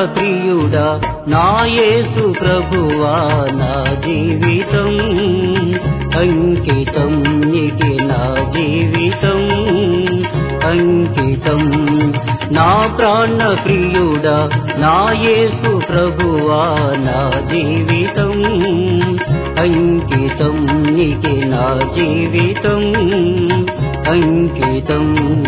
ప్రియుడా నా యేసు ప్రభువా నా జీవితం అంకితం నీకే నా జీవితం అంకితం నా ప్రాణ ప్రియుడా నా యేసు ప్రభువా నా జీవితం అంకితం నీకే నా జీవితం అంకితం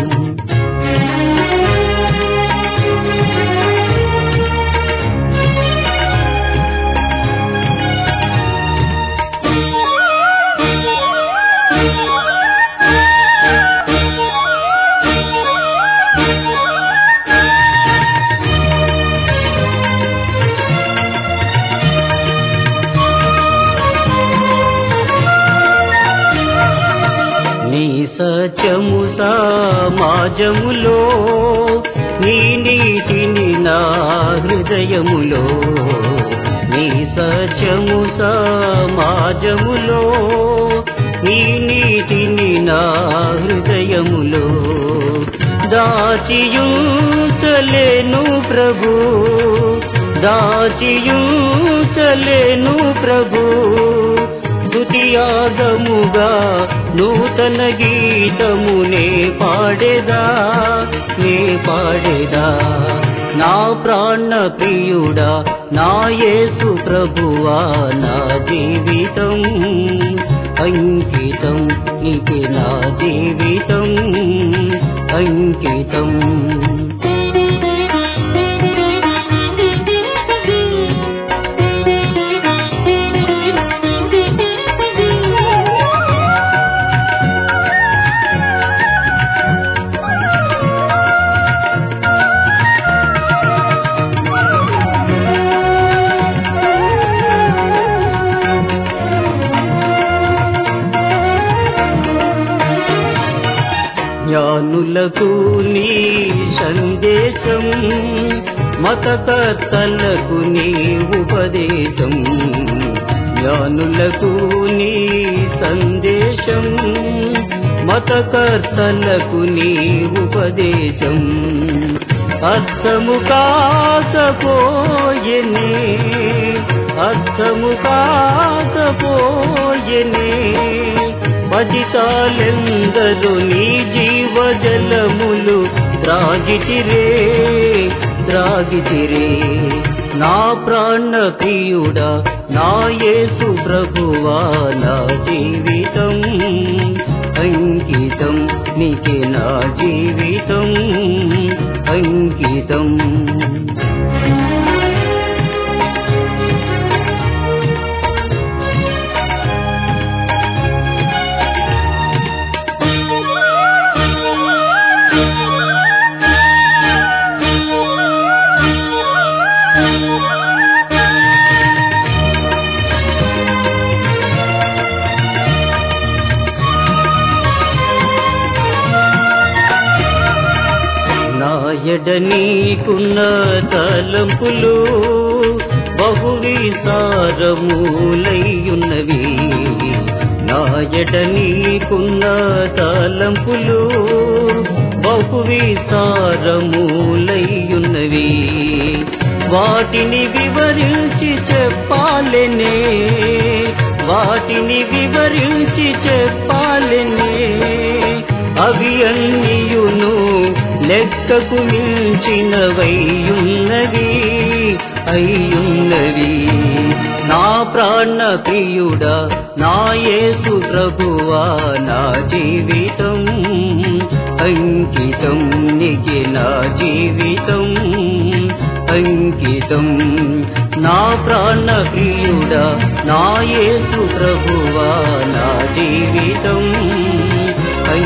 నీ సత్యము సమాజములో నీ నీతిని నా హృదయములో నీ సత్యము సమాజములో నీ నీతిని నా హృదయములో దాచియుంచలేను ప్రభు దాచియుంచలేను ప్రభు స్తుతియాగముగా నూతన గీతమునే పాడేదా నే పాడేదా నా ప్రాణ ప్రియుడా నా యేసు ప్రభువా నా జీవితం అంకితం నీకే నా జీవితం అంకితం జ్ఞానులకు నీ సందేశం మతకర్తలకు నీ ఉపదేశం జ్ఞానులకు నీ సందేశం మతకర్తలకు నీ ఉపదేశం అర్థము కాకపోయెనే అర్థము కాకపోయెనే పతితాలెందరు నీ జీవజలములు త్రాగితిరే త్రాగితిరే నా ప్రాణ ప్రియుడా నా యేసు ప్రభువా నా జీవితం అంకితం నీకే నా జీవితం అంకితం నా ఎడ నీకున్న తలంపులు బహు విస్తారములయ్యున్నవి నా ఎడ నీకున్న తలంపులు బహు విస్తారములయ్యున్నవి వాటిని వివరించి చెప్పాలనే వాటిని వివరించి చెప్పాలనే అవి అన్నియును లెక్కకు మించినవయ్యున్నవి అయ్యున్నవి నా ప్రాణ ప్రియుడా నా యేసు ప్రభువా నా జీవితం అంకితం నీకే నా జీవితం అంకితం నా ప్రాణ ప్రియుడా నా యేసు ప్రభువా నా జీవితం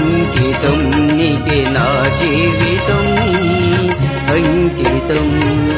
అంకితం నీకే నా జీవితం అంకితం